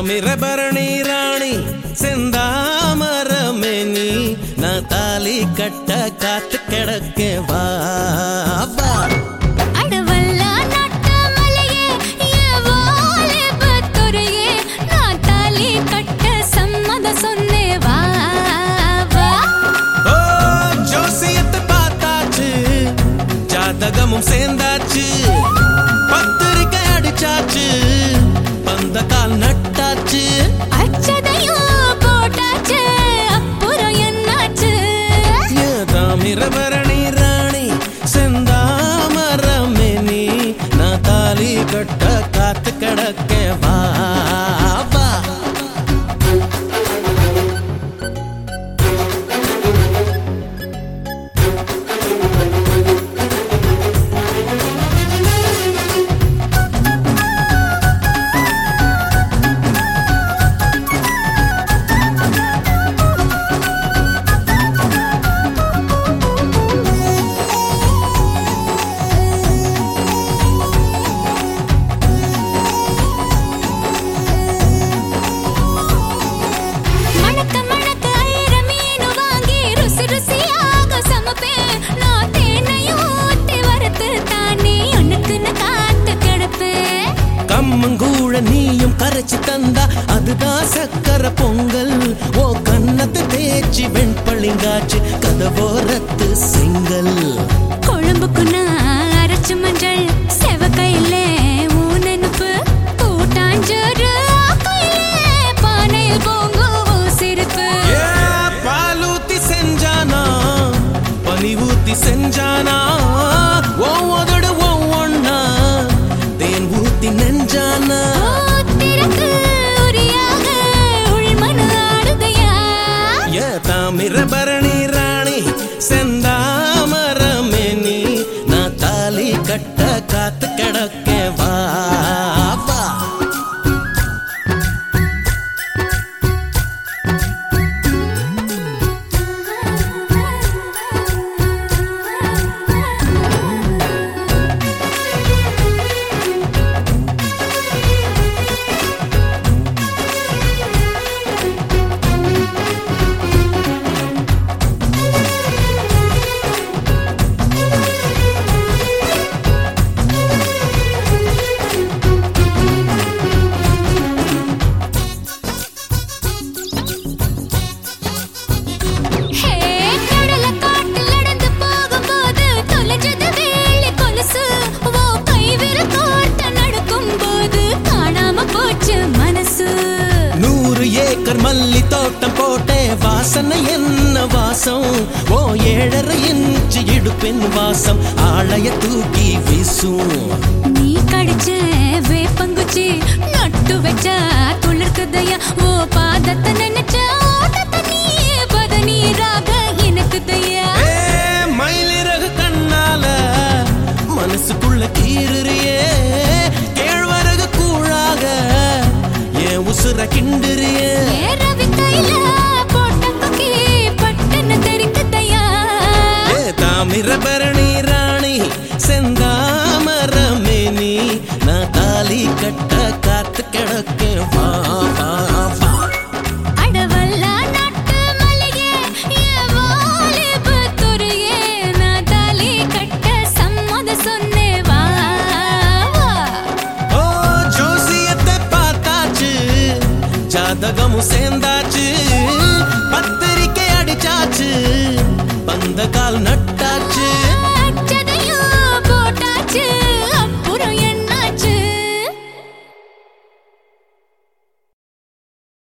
தாமிரபரணி ராணி செந்தாமரமேனி நான் தாலி கட்ட காத்து கிடக்க வா வா அடவல்லா நாட்டாமலையே, என் வாலிபத்துறையே, நான் தாலி கட்ட சம்மதம் சொன்னேன் வா, வா. ஓ ஜோசியத்தை பார்த்தாச்சு ஜாதகமும் சேர்ந்தாச்சு பத்திரிக்கை அடிச்சாச்சு பந்த கால் நட்டாச்சு அச்சதையும் போட்டாச்சு, அப்புறம் என்னாச்சு? ஏன் தாமிரபரணி ராணி செந்தாமரமேனி நான் தாலி கட்ட காத்து கிடக்க வா வா மணக்க மணக்க ஐர மீனு வாங்கி ருசி ருசியாக சமைப்பேன். நான் தேனையும் ஊத்தி வறுத்து தானே உனக்குன்னு காத்து கிடப்பேன். கம்மங்கூழ நீயும் கரைச்சு தந்தா அதுதான் சக்கர பொங்கல் ஓ கன்னத்தை தேய்ச்சி வெண்பளிங்காச்சு கதவோரத்து செங்கல் குழம்புக்கு நான் அரைச்ச மஞ்சள் செவக்கையில ஊன் நெனப்பு கூட்டாஞ்சோறு ஆக்கையில பானையில் பொங்கும் சிரிப்பு ஏ, பாலூத்தி செஞ்சானா பனி ஊத்தி செஞ்சானா ஓ உதடு ஒவ்வொன்னா தேன் ஊத்தி நெஞ்சானா திறக்கு உரியாக உள்மனு ஆடுதையா ஏ தாமிரபரணி ராணி செந்தாமரமேனி நான் தாலி கட்ட காத்து கிடக்க வா வா ஹே கடல காட்டுல நடந்து போகும்போது தொலைஞ்சது வேலி கொலுசு ஓ கை விரல் கோர்த்து நடக்கும்போது காணாம போச்சு மனசு நூறு ஏக்கர் மல்லி தோட்டம் போட்டே வாசனை என்ன வாசம் ஓ ஏழரை இன்ச்சு இடுப்பின் வாசம் ஆளைய தூக்கி வீசும் நீ கடிச்ச வேப்பங்குச்சி நட்டு வச்ச துளிர்க்குதையா ஓ பாதத்தை நினைச்ச ஓட்டத்தை நீ பதநீராக எனக்குதையா ஏ, மயிலிறகு கண்ணால மனசுக்குள்ள கீறுறியே கேழ்வரகு கூழாக ஏன் உசுர கிண்டுறியே ஏறவி கையில போட்ட கொக்கி பட்டுன்னு தெரிக்குதையா ஏ தாமிரபரணி ராணி செந்தாமரமேனி நான் தாலி கட்ட காத்து கிடக்க வா வா வா அடவல்லா நாட்டு மல்லிகே, என் வாலிபத்துறையே, நான் தாலி கட்ட சம்மதம் சொன்னேன் வா, வா. ஓ ஜோசியத்தை பார்த்தாச்சு ஜாதகமும் சேர்ந்தாச்சு பத்திரிக்கை அடிச்சாச்சு பந்த கால்